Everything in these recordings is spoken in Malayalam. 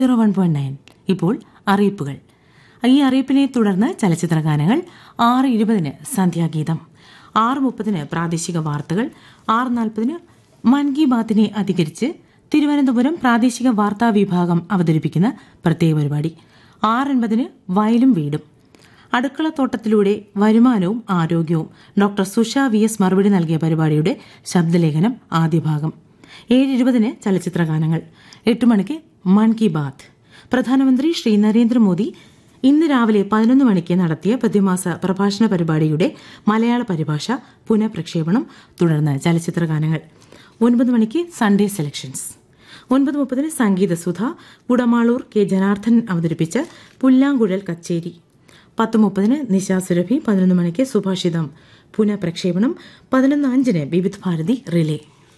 സീറോ വൺ പോയിന്റ് നയൻ ഇപ്പോൾ അറിയിപ്പുകൾ ഈ അറിയിപ്പിനെ തുടർന്ന് ചലച്ചിത്ര ഗാനങ്ങൾ ആറ് ഇരുപതിന് സന്ധ്യാഗീതം ആറ് മുപ്പതിന് പ്രാദേശിക വാർത്തകൾ ആറ് നാൽപ്പതിന് മൻ കി ബാത്തിനെ അധികരിച്ച് തിരുവനന്തപുരം പ്രാദേശിക വാർത്താ വിഭാഗം അവതരിപ്പിക്കുന്ന പ്രത്യേക പരിപാടി ആറ് എൺപതിന് വയലും വീടും അടുക്കളത്തോട്ടത്തിലൂടെ വരുമാനവും ആരോഗ്യവും ഡോക്ടർ സുഷ വി എസ് മറുപടി നൽകിയ പരിപാടിയുടെ ശബ്ദലേഖനം ആദ്യ ഭാഗം ഏഴ് ഇരുപതിന് ചലച്ചിത്ര ഗാനങ്ങൾ എട്ട് മണിക്ക് മൻ കി ബാത്ത് പ്രധാനമന്ത്രി ശ്രീ നരേന്ദ്രമോദി ഇന്ന് രാവിലെ പതിനൊന്ന് മണിക്ക് നടത്തിയ പ്രതിമാസ പ്രഭാഷണ പരിപാടിയുടെ മലയാള പരിഭാഷ പുനഃപ്രക്ഷേപണം തുടർന്ന് ചലച്ചിത്ര ഗാനങ്ങൾ ഒൻപത് മണിക്ക് സൺഡേ സെലക്ഷൻസ് ഒൻപത് മുപ്പതിന് സംഗീത സുധ കുടമാളൂർ കെ ജനാർദ്ദൻ അവതരിപ്പിച്ച പുല്ലാങ്കുഴൽ കച്ചേരി പത്ത് മുപ്പതിന് നിശാ സുരഭി പതിനൊന്ന് മണിക്ക് സുഭാഷിതം പുനഃപ്രക്ഷേപണം പതിനൊന്ന് അഞ്ചിന് വിവിധ ഭാരതി റിലേ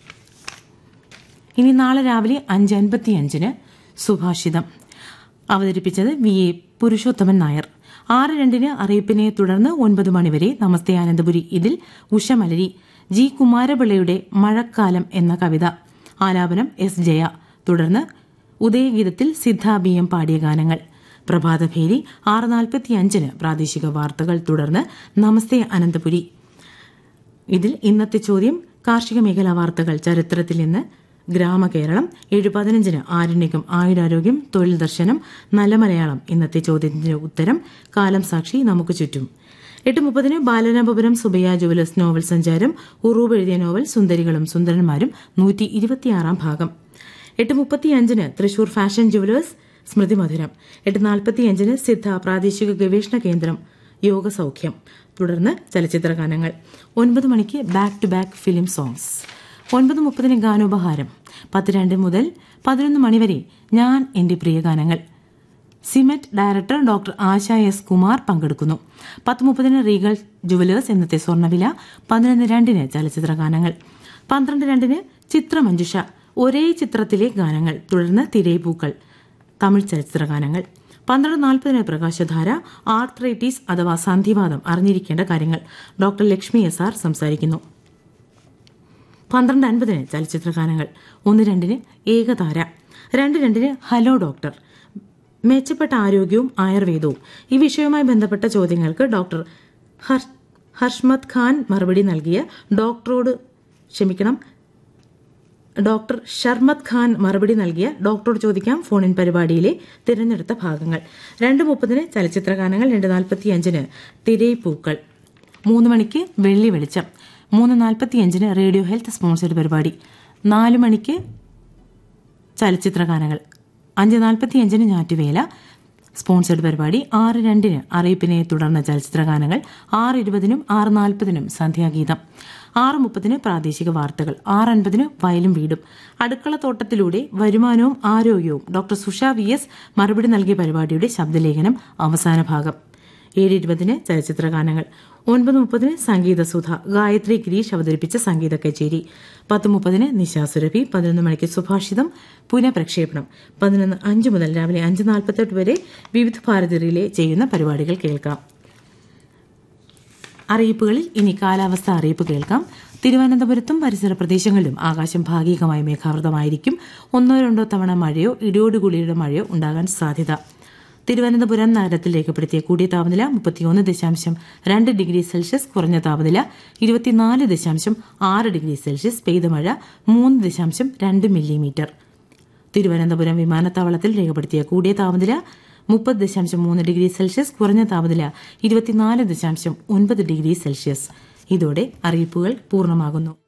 ഇനി നാളെ രാവിലെ അഞ്ച് അൻപത്തിയഞ്ചിന് സുഭാഷിതം അവതരിപ്പിച്ചത് വി എ പുരുഷോത്തമൻ നായർ ആറ് രണ്ടിന് അറിയിപ്പിനെ തുടർന്ന് ഒൻപത് മണിവരെ നമസ്തേ ആനന്ദപുരി ഇതിൽ ഉഷമലരി ജി കുമാരപിള്ളയുടെ മഴക്കാലം എന്ന കവിത ആലാപനം എസ് ജയ തുടർന്ന് ഉദയഗീതത്തിൽ സിദ്ധ ബി എം പാടിയ ഗാനങ്ങൾ പ്രഭാതഭേരി ആറ് നാൽപ്പത്തിയഞ്ചിന് പ്രാദേശിക വാർത്തകൾ തുടർന്ന് നമസ്തേ അനന്തപുരി ഇതിൽ ഇന്നത്തെ ചോദ്യം കാർഷിക മേഖലാ വാർത്തകൾ ചരിത്രത്തിൽ നിന്ന് ഗ്രാമകേരളം ഏഴ് പതിനഞ്ചിന് ആരണ്യകം ആയുരാരോഗ്യം തൊഴിൽ ദർശനം നല്ല മലയാളം ഇന്നത്തെ ചോദ്യത്തിന്റെ ഉത്തരം കാലം സാക്ഷി നമുക്ക് ചുറ്റും എട്ട് മുപ്പതിന് ബാലരാമപുരം സുബയ്യ ജുവലേഴ്സ് നോവൽ സഞ്ചാരം ഉറൂബ് എഴുതിയ നോവൽ സുന്ദരികളും സുന്ദരന്മാരും നൂറ്റി ഇരുപത്തിയാറാം ഭാഗം എട്ട് മുപ്പത്തിയഞ്ചിന് തൃശൂർ ഫാഷൻ ജുവലേഴ്സ് സ്മൃതി മധുരം എട്ട് നാൽപ്പത്തിയഞ്ചിന് സിദ്ധ പ്രാദേശിക ഗവേഷണ കേന്ദ്രം യോഗസൗഖ്യം തുടർന്ന് ചലച്ചിത്ര ഗാനങ്ങൾ ഒൻപത് മണിക്ക് back to back film songs ഒൻപത് മുപ്പതിന് ഗാനോപഹാരം പത്ത് രണ്ട് മുതൽ പതിനൊന്ന് മണിവരെ ഞാൻ എന്റെ പ്രിയ ഗാനങ്ങൾ SIMET director doctor Asha S Kumar പങ്കെടുക്കുന്നു പത്ത് മുപ്പതിന് റീഗൽ ജുവലേഴ്സ് എന്നത്തെ സ്വർണ്ണവില പതിനൊന്ന് രണ്ടിന് ചലച്ചിത്ര ഗാനങ്ങൾ പന്ത്രണ്ട് രണ്ടിന് ചിത്രമഞ്ജുഷ ഒരേ ചിത്രത്തിലെ ഗാനങ്ങൾ തുടർന്ന് തിരയിപ്പൂക്കൾ തമിഴ് ചലച്ചിത്ര ഗാനങ്ങൾ പന്ത്രണ്ട് നാൽപ്പതിന് പ്രകാശധാര ആർത്രൈറ്റീസ് അഥവാ സന്ധിവാദം അറിഞ്ഞിരിക്കേണ്ട കാര്യങ്ങൾ ഡോക്ടർ ലക്ഷ്മി എസ് ആർ സംസാരിക്കുന്നു പന്ത്രണ്ട് അൻപതിന് ചലച്ചിത്ര ഗാനങ്ങൾ ഒന്ന് രണ്ടിന് ഏകതാര രണ്ട് രണ്ടിന് ഹലോ ഡോക്ടർ മെച്ചപ്പെട്ട ആരോഗ്യവും ആയുർവേദവും ഈ വിഷയവുമായി ബന്ധപ്പെട്ട ചോദ്യങ്ങൾക്ക് ഡോക്ടർ ഹർ- ഹർഷ്മത് ഖാൻ മറുപടി നൽകിയ ഡോക്ടറോട് ക്ഷമിക്കണം ഡോക്ടർ ഷർമത് ഖാൻ മറുപടി നൽകിയ ഡോക്ടറോട് ചോദിക്കാം ഫോണിൻ പരിപാടിയിലെ തിരഞ്ഞെടുത്ത ഭാഗങ്ങൾ രണ്ട് മുപ്പതിന് ചലച്ചിത്ര ഗാനങ്ങൾ രണ്ട് നാൽപ്പത്തിയഞ്ചിന് തിരയിപ്പൂക്കൾ മൂന്ന് മണിക്ക് വെള്ളി വെളിച്ചം മൂന്ന് നാൽപ്പത്തിയഞ്ചിന് റേഡിയോ ഹെൽത്ത് സ്പോൺസർഡ് പരിപാടി നാല് മണിക്ക് ചലച്ചിത്ര ഗാനങ്ങൾ അഞ്ച് നാൽപ്പത്തിയഞ്ചിന് ഞാറ്റുവേല സ്പോൺസർഡ് പരിപാടി ആറ് രണ്ടിന് അറിയിപ്പിനെ തുടർന്ന് ചലച്ചിത്ര ഗാനങ്ങൾ ആറ് ഇരുപതിനും ആറ് നാൽപ്പതിനും സന്ധ്യാഗീതം ആറ് മുപ്പതിന് പ്രാദേശിക വാർത്തകൾ ആറ് അൻപതിന് വയലും വീടും അടുക്കളത്തോട്ടത്തിലൂടെ വരുമാനവും ആരോഗ്യവും ഡോക്ടർ സുഷ വി എസ് മറുപടി നൽകിയ പരിപാടിയുടെ ശബ്ദലേഖനം അവസാന ഭാഗം ഏഴ് ഇരുപതിന് ചലച്ചിത്ര ഗാനങ്ങൾ ഒൻപത് മുപ്പതിന് സംഗീത സുധ ഗായത്രി ഗിരീഷ് അവതരിപ്പിച്ച സംഗീത കച്ചേരി പത്ത് മുപ്പതിന് നിശാസുരഭി പതിനൊന്ന് മണിക്ക് സുഭാഷിതം പുനഃപ്രക്ഷേപണം പതിനൊന്ന് അഞ്ച് മുതൽ രാവിലെ അഞ്ച് നാൽപ്പത്തെട്ട് വരെ വിവിധ ഭാരതി റിലേ ചെയ്യുന്ന പരിപാടികൾ കേൾക്കാം അറിയിപ്പുകളിൽ ഇനി കാലാവസ്ഥ അറിയിപ്പ് കേൾക്കാം തിരുവനന്തപുരത്തും പരിസര പ്രദേശങ്ങളിലും ആകാശം ഭാഗികമായി മേഘാവൃതമായിരിക്കും ഒന്നോ രണ്ടോ തവണ മഴയോ ഇടിയോടുകൂടിയുടെ മഴയോ ഉണ്ടാകാൻ സാധ്യത തിരുവനന്തപുരം നഗരത്തിൽ രേഖപ്പെടുത്തിയ കൂടിയ താപനില മുപ്പത്തിയൊന്ന് ദശാംശം രണ്ട് ഡിഗ്രി സെൽഷ്യസ് കുറഞ്ഞ താപനില ഇരുപത്തിനാല് ദശാംശം ആറ് ഡിഗ്രി സെൽഷ്യസ് പെയ്ത മഴ മൂന്ന് ദശാംശം രണ്ട് മില്ലിമീറ്റർ തിരുവനന്തപുരം വിമാനത്താവളത്തിൽ രേഖപ്പെടുത്തിയ കൂടിയ താപനില മുപ്പത് ദശാംശം മൂന്ന് ഡിഗ്രി സെൽഷ്യസ് കുറഞ്ഞ താപനില ഇരുപത്തിനാല് ദശാംശം ഒൻപത് ഡിഗ്രി സെൽഷ്യസ് ഇതോടെ അറിയിപ്പുകൾ പൂർണ്ണമാകുന്നു